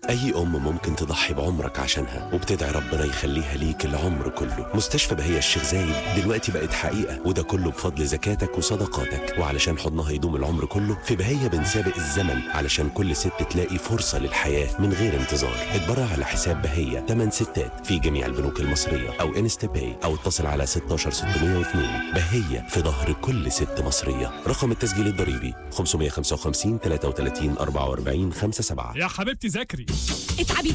أي أم ممكن تضحي بعمرك عشانها وبتدعي ربنا يخليها ليك العمر كله مستشفى بهية الشيخ زايد دلوقتي بقت حقيقة وده كله بفضل زكاتك وصدقاتك وعلشان حضنها يدوم العمر كله في بهية بنسابق الزمن علشان كل ست تلاقي فرصة للحياة من غير انتظار اتبرع على حساب بهية 8 ستات في جميع البنوك المصرية أو انستا باي أو اتصل على 16602 بهية في ظهر كل ست مصرية رقم التسجيل الضريبي 555 33 44 57 يا حبيبتي ذاكري اتعبي